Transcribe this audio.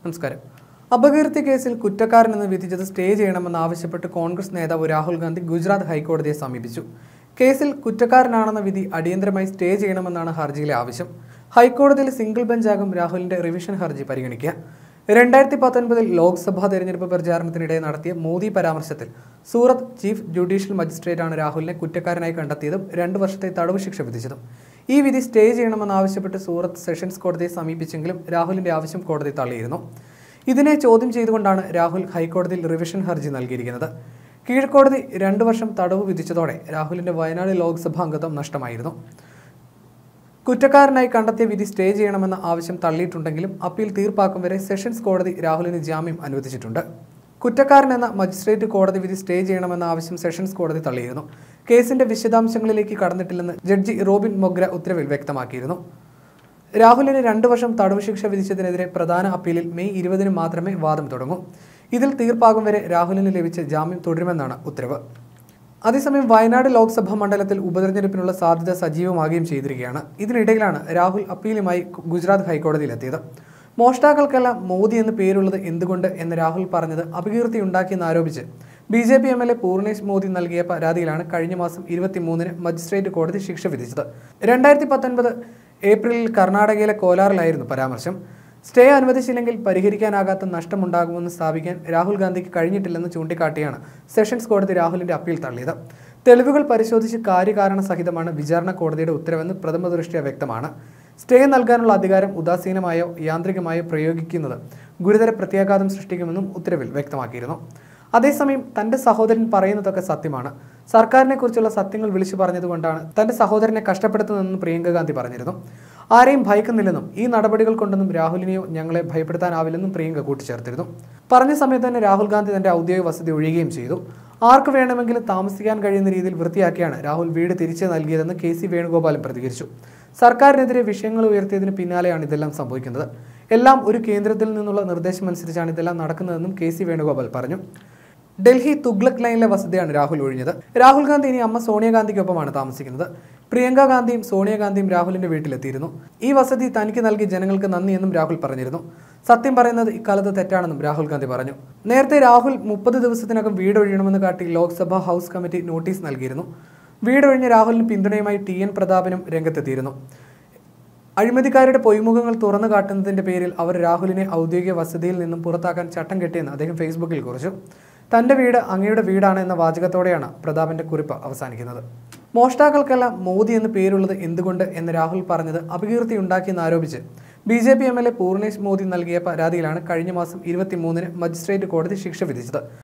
നമസ്കാരം അപകീർത്തി കേസിൽ കുറ്റക്കാരനെന്ന് വിധിച്ചത് സ്റ്റേ ചെയ്യണമെന്ന് ആവശ്യപ്പെട്ട് കോൺഗ്രസ് നേതാവ് രാഹുൽ ഗാന്ധി ഗുജറാത്ത് ഹൈക്കോടതിയെ സമീപിച്ചു കേസിൽ കുറ്റക്കാരനാണെന്ന വിധി അടിയന്തരമായി സ്റ്റേ ചെയ്യണമെന്നാണ് ഹർജിയിലെ ആവശ്യം ഹൈക്കോടതിയിൽ സിംഗിൾ ബെഞ്ചാകും രാഹുലിന്റെ റിവിഷൻ ഹർജി പരിഗണിക്കുക രണ്ടായിരത്തി പത്തൊൻപതിൽ ലോക്സഭാ തെരഞ്ഞെടുപ്പ് പ്രചാരണത്തിനിടെ നടത്തിയ മോദി പരാമർശത്തിൽ സൂറത്ത് ചീഫ് ജുഡീഷ്യൽ മജിസ്ട്രേറ്റാണ് രാഹുലിനെ കുറ്റക്കാരനായി കണ്ടെത്തിയതും രണ്ട് വർഷത്തെ തടവ് ശിക്ഷ വിധിച്ചതും ഈ വിധി സ്റ്റേ ചെയ്യണമെന്നാവശ്യപ്പെട്ട് സൂറത്ത് സെഷൻസ് കോടതിയെ സമീപിച്ചെങ്കിലും രാഹുലിന്റെ ആവശ്യം കോടതി തള്ളിയിരുന്നു ഇതിനെ ചോദ്യം ചെയ്തുകൊണ്ടാണ് രാഹുൽ ഹൈക്കോടതിയിൽ റിവിഷൻ ഹർജി നൽകിയിരിക്കുന്നത് കീഴ്ക്കോടതി രണ്ടു വർഷം തടവ് വിധിച്ചതോടെ രാഹുലിന്റെ വയനാട് ലോക്സഭാ അംഗത്വം നഷ്ടമായിരുന്നു കുറ്റക്കാരനായി കണ്ടെത്തിയ വിധി സ്റ്റേ ചെയ്യണമെന്ന ആവശ്യം തള്ളിയിട്ടുണ്ടെങ്കിലും അപ്പീൽ തീർപ്പാക്കും വരെ സെഷൻസ് കോടതി രാഹുലിന് ജാമ്യം അനുവദിച്ചിട്ടുണ്ട് കുറ്റക്കാരനെന്ന മജിസ്ട്രേറ്റ് കോടതി വിധി സ്റ്റേ ചെയ്യണമെന്ന ആവശ്യം സെഷൻസ് കോടതി തള്ളിയിരുന്നു കേസിന്റെ വിശദാംശങ്ങളിലേക്ക് കടന്നിട്ടില്ലെന്ന് ജഡ്ജി റോബിൻ മൊഗ്ര ഉത്തരവിൽ വ്യക്തമാക്കിയിരുന്നു രാഹുലിന് രണ്ടു വർഷം തടവ് ശിക്ഷ വിധിച്ചതിനെതിരെ പ്രധാന അപ്പീലിൽ മെയ് ഇരുപതിന് മാത്രമേ വാദം തുടങ്ങൂ ഇതിൽ തീർപ്പാകും വരെ രാഹുലിന് ലഭിച്ച ജാമ്യം തുടരുമെന്നാണ് ഉത്തരവ് അതേസമയം വയനാട് ലോക്സഭാ മണ്ഡലത്തിൽ ഉപതെരഞ്ഞെടുപ്പിനുള്ള സാധ്യത സജീവമാകുകയും ചെയ്തിരിക്കുകയാണ് ഇതിനിടയിലാണ് രാഹുൽ അപ്പീലുമായി ഗുജറാത്ത് ഹൈക്കോടതിയിലെത്തിയത് മോഷ്ടാക്കൾക്കെല്ലാം മോദി എന്ന് പേരുള്ളത് എന്തുകൊണ്ട് എന്ന് രാഹുൽ പറഞ്ഞത് അപകീർത്തി ഉണ്ടാക്കിയെന്ന് ആരോപിച്ച് B J P M L A Purnesh Modi നൽകിയ പരാതിയിലാണ് കഴിഞ്ഞ മാസം ഇരുപത്തിമൂന്നിന് മജിസ്ട്രേറ്റ് കോടതി ശിക്ഷ വിധിച്ചത് രണ്ടായിരത്തി പത്തൊൻപത് ഏപ്രിലിൽ കർണാടകയിലെ കോലാറിലായിരുന്നു പരാമർശം സ്റ്റേ അനുവദിച്ചില്ലെങ്കിൽ പരിഹരിക്കാനാകാത്ത നഷ്ടമുണ്ടാകുമെന്ന് സ്ഥാപിക്കാൻ രാഹുൽ ഗാന്ധിക്ക് കഴിഞ്ഞിട്ടില്ലെന്ന് ചൂണ്ടിക്കാട്ടിയാണ് സെഷൻസ് കോടതി രാഹുലിന്റെ അപ്പീൽ തള്ളിയത് തെളിവുകൾ പരിശോധിച്ച് കാര്യകാരണ സഹിതമാണ് വിചാരണ കോടതിയുടെ ഉത്തരവെന്ന് പ്രഥമ ദൃഷ്ട്യ വ്യക്തമാണ് സ്റ്റേ നൽകാനുള്ള അധികാരം ഉദാസീനമായോ യാന്ത്രികമായോ പ്രയോഗിക്കുന്നത് ഗുരുതര പ്രത്യാഘാതം സൃഷ്ടിക്കുമെന്നും ഉത്തരവിൽ വ്യക്തമാക്കിയിരുന്നു അതേസമയം തന്റെ സഹോദരൻ പറയുന്നതൊക്കെ സത്യമാണ് സർക്കാരിനെ കുറിച്ചുള്ള സത്യങ്ങൾ വിളിച്ചു പറഞ്ഞതുകൊണ്ടാണ് തന്റെ സഹോദരനെ കഷ്ടപ്പെടുത്തുന്നതെന്ന് പ്രിയങ്ക ഗാന്ധി പറഞ്ഞിരുന്നു ആരെയും ഭയക്കുന്നില്ലെന്നും ഈ നടപടികൾ കൊണ്ടൊന്നും രാഹുലിനെയോ ഞങ്ങളെ ഭയപ്പെടുത്താനാവില്ലെന്നും പ്രിയങ്ക കൂട്ടിച്ചേർത്തിരുന്നു പറഞ്ഞ സമയത്ത് തന്നെ രാഹുൽ ഗാന്ധി തന്റെ ഔദ്യോഗിക വസതി ഒഴിയുകയും ചെയ്തു ആർക്ക് വേണമെങ്കിലും താമസിക്കാൻ കഴിയുന്ന രീതിയിൽ വൃത്തിയാക്കിയാണ് രാഹുൽ വീട് തിരിച്ചു നൽകിയതെന്ന് കെ സി വേണുഗോപാലൻ പ്രതികരിച്ചു സർക്കാരിനെതിരെ വിഷയങ്ങൾ ഉയർത്തിയതിന് പിന്നാലെയാണ് ഇതെല്ലാം സംഭവിക്കുന്നത് എല്ലാം ഒരു കേന്ദ്രത്തിൽ നിന്നുള്ള നിർദ്ദേശമനുസരിച്ചാണ് ഇതെല്ലാം നടക്കുന്നതെന്നും കെ സി വേണുഗോപാൽ പറഞ്ഞു ഡൽഹി തുഗ്ലക് ലൈനിലെ വസതിയാണ് രാഹുൽ ഒഴിഞ്ഞത് രാഹുൽ ഗാന്ധി ഇനി അമ്മ സോണിയാഗാന്ധിക്കൊപ്പമാണ് താമസിക്കുന്നത് പ്രിയങ്ക ഗാന്ധിയും സോണിയാഗാന്ധിയും രാഹുലിന്റെ വീട്ടിലെത്തിയിരുന്നു ഈ വസതി തനിക്ക് നൽകി ജനങ്ങൾക്ക് നന്ദിയെന്നും രാഹുൽ പറഞ്ഞിരുന്നു സത്യം പറയുന്നത് ഇക്കാലത്ത് തെറ്റാണെന്നും രാഹുൽ ഗാന്ധി പറഞ്ഞു നേരത്തെ രാഹുൽ മുപ്പത് ദിവസത്തിനകം വീടൊഴിയണമെന്ന് കാട്ടി ലോക്സഭ ഹൗസ് കമ്മിറ്റി നോട്ടീസ് നൽകിയിരുന്നു വീടൊഴിഞ്ഞ രാഹുലിന് പിന്തുണയുമായി ടി എൻ പ്രതാപനും രംഗത്തെത്തിയിരുന്നു അഴിമതിക്കാരുടെ പൊയ്മുഖങ്ങൾ തുറന്നു കാട്ടുന്നതിന്റെ പേരിൽ അവർ രാഹുലിനെ ഔദ്യോഗിക വസതിയിൽ നിന്നും പുറത്താക്കാൻ ചട്ടം കെട്ടിയെന്ന് അദ്ദേഹം ഫേസ്ബുക്കിൽ കുറിച്ചു തന്റെ വീട് അങ്ങയുടെ വീടാണ് എന്ന വാചകത്തോടെയാണ് പ്രതാപന്റെ കുറിപ്പ് അവസാനിക്കുന്നത് മോഷ്ടാക്കൾക്കെല്ലാം മോദി എന്ന് പേരുള്ളത് എന്തുകൊണ്ട് എന്ന് രാഹുൽ പറഞ്ഞത് അപകീർത്തി ഉണ്ടാക്കിയെന്ന് ആരോപിച്ച് B J P M L A Purnesh Modi നൽകിയ പരാതിയിലാണ് കഴിഞ്ഞ മാസം ഇരുപത്തിമൂന്നിന് മജിസ്ട്രേറ്റ് കോടതി ശിക്ഷ വിധിച്ചത്